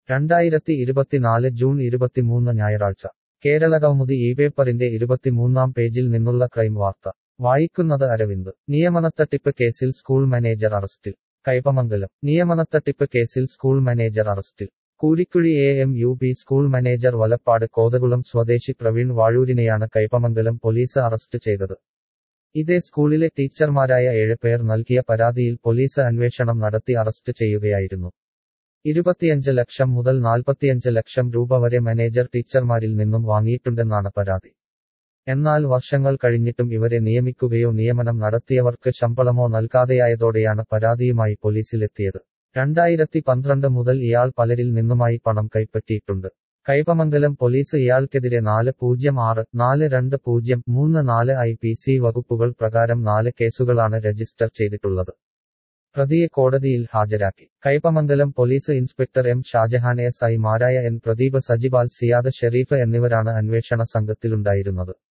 രണ്ടായിരത്തി ഇരുപത്തിനാല് ജൂൺ ഇരുപത്തിമൂന്ന് ഞായറാഴ്ച കേരള കൗമുദി ഈ പേപ്പറിന്റെ ഇരുപത്തിമൂന്നാം പേജിൽ നിന്നുള്ള ക്രൈം വാർത്ത വായിക്കുന്നത് അരവിന്ദ് നിയമനത്തട്ടിപ്പ് കേസിൽ സ്കൂൾ മാനേജർ അറസ്റ്റിൽ കൈപ്പമംഗലം നിയമനത്തട്ടിപ്പ് കേസിൽ സ്കൂൾ മാനേജർ അറസ്റ്റിൽ Koorikkuzhi A M U P school manager Valappad Kothakulam സ്വദേശി പ്രവീൺ വാഴൂരിനെയാണ് കൈപ്പമംഗലം പോലീസ് അറസ്റ്റ് ചെയ്തത് ഇതേ സ്കൂളിലെ ടീച്ചർമാരായ ഏഴ് പേർ നൽകിയ പരാതിയിൽ പോലീസ് അന്വേഷണം നടത്തി അറസ്റ്റ് ചെയ്യുകയായിരുന്നു ഇരുപത്തിയഞ്ച് ലക്ഷം മുതൽ നാൽപ്പത്തിയഞ്ച് ലക്ഷം രൂപ വരെ മാനേജർ ടീച്ചർമാരിൽ നിന്നും വാങ്ങിയിട്ടുണ്ടെന്നാണ് പരാതി എന്നാൽ വർഷങ്ങൾ കഴിഞ്ഞിട്ടും ഇവരെ നിയമിക്കുകയോ നിയമനം നടത്തിയവർക്ക് ശമ്പളമോ നൽകാതെയായതോടെയാണ് പരാതിയുമായി പോലീസിലെത്തിയത് രണ്ടായിരത്തി പന്ത്രണ്ട് മുതൽ ഇയാൾ പലരിൽ നിന്നുമായി പണം കൈപ്പറ്റിയിട്ടുണ്ട് കൈപ്പമംഗലം പോലീസ് ഇയാൾക്കെതിരെ നാല് പൂജ്യം ആറ് നാല് രണ്ട് പൂജ്യം മൂന്ന് നാല് ഐ പി സി വകുപ്പുകൾ പ്രകാരം നാല് കേസുകളാണ് രജിസ്റ്റർ ചെയ്തിട്ടുള്ളത് പ്രതിയെ കോടതിയിൽ ഹാജരാക്കി Kaipamangalam police inspector M Shajahan S I മാരായ എൻ പ്രദീപ് സജിബാൽ സിയാദ് ഷെരീഫ് എന്നിവരാണ് അന്വേഷണ സംഘത്തിലുണ്ടായിരുന്നത്